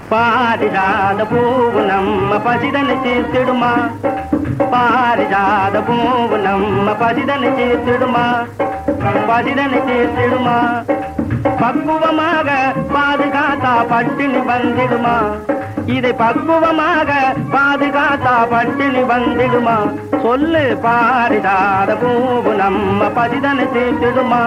பாரிஜாத பூவு நம்ம பசிதனை தீர்த்திடுமா பாரிஜாத பூவு நம்ம பசிதனை தீர்த்திடுமா பசிதனை தீர்த்திடுமா பக்குவமாக பாதுகாத்தா பட்டினி வந்திடுமா இதை பக்குவமாக பாதுகாத்தா பட்டினி வந்திடுமா சொல்லு பாரிஜாத பூவு நம்ம பசிதனை தீர்த்திடுமா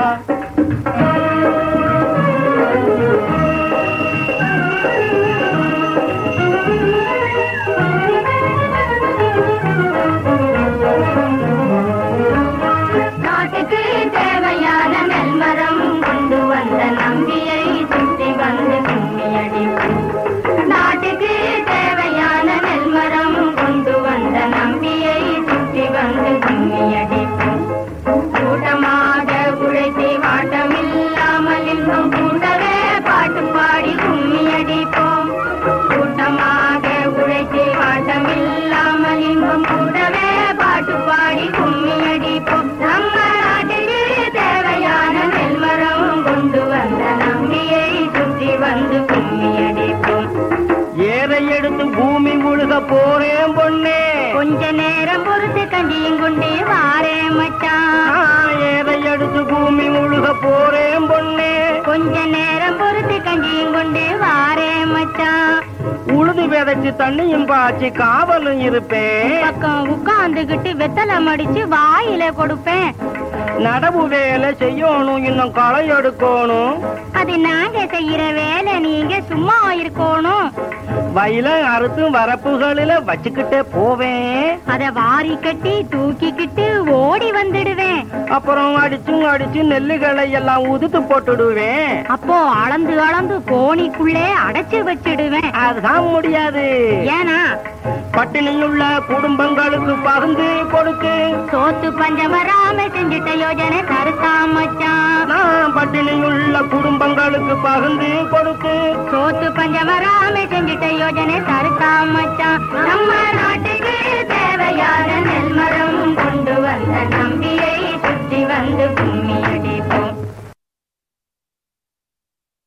நாட்டுக்கு தேவையான நெல்மரம் கொண்டு வந்த நம்பியை சுத்தி வந்து கும்மியடிப்போம் நாட்டுக்கு தேவையான நெல்மரம் கொண்டு வந்த நம்பியை சுத்தி வந்து கும்மியடிப்போம் கூட்டமாக உழைத்தி வாட்டமில்லாமல் இன்னும் கூட்டவே பாட்டு பாடி கும்மியடிப்போம் கூட்டமாக உழைத்தி வாட்டமில்லாமல் இன்னும் கூடவே பாட்டு பாடி கும்மியடிப்போம் நம்ம நாட்டுக்கு தேவையான நெல்மரம் கொண்டு வந்த நம்பியை சுற்றி வந்து கும்மியடிப்போம் ஏரை எடுத்து பூமி முழுக போறேன் பொண்ணே கொஞ்ச நேரம் பொறுத்து கண்டியும் கொண்டே வாரே மச்சான் நான் ஏரை எடுத்து பூமி முழுக போறேன் பொண்ணே கொஞ்ச நேரம் பொறுத்து கண்டியும் கொண்டே வாரே மச்சான் உழுது விதைச்சு தண்ணியும் பாய்ச்சி காவலும் இருப்பேன் பக்கம் உட்கார்ந்துகிட்டு வெத்தலை மடிச்சு வாயில கொடுப்பேன் நடவு வேலை செய்யணும் இன்னும் களை எடுக்கணும் அது நாங்க செய்யற வேலை நீங்க சும்மா இருக்கணும் வயல அறுத்து வரப்புகளில வச்சுக்கிட்டே போவேன் அத வாரி கட்டி தூக்கிக்கிட்டு ஓடி வந்துடுவேன் அப்புறம் அடிச்சும் அடிச்சு நெல்லுகளை எல்லாம் உதுத்து போட்டுடுவேன் அப்போ அளந்து அளந்து கோணிக்குள்ளே அடைச்சு வச்சிடுவேன் அதுதான் முடியாது ஏனா பட்டினியுள்ள குடும்பங்களுக்கு பகிர்ந்து கொடுத்து சோத்து பஞ்சம் வராம செஞ்சுட்ட யோஜனை தருத்தா மச்சான் நான் பட்டினியுள்ள குடும்பங்களுக்கு பகிர்ந்து கொடுத்து சோத்து பஞ்சம் வராம செஞ்சுட்ட யோஜனை தருத்தா மச்சான் நம்ம நாட்டுக்கு தேவையான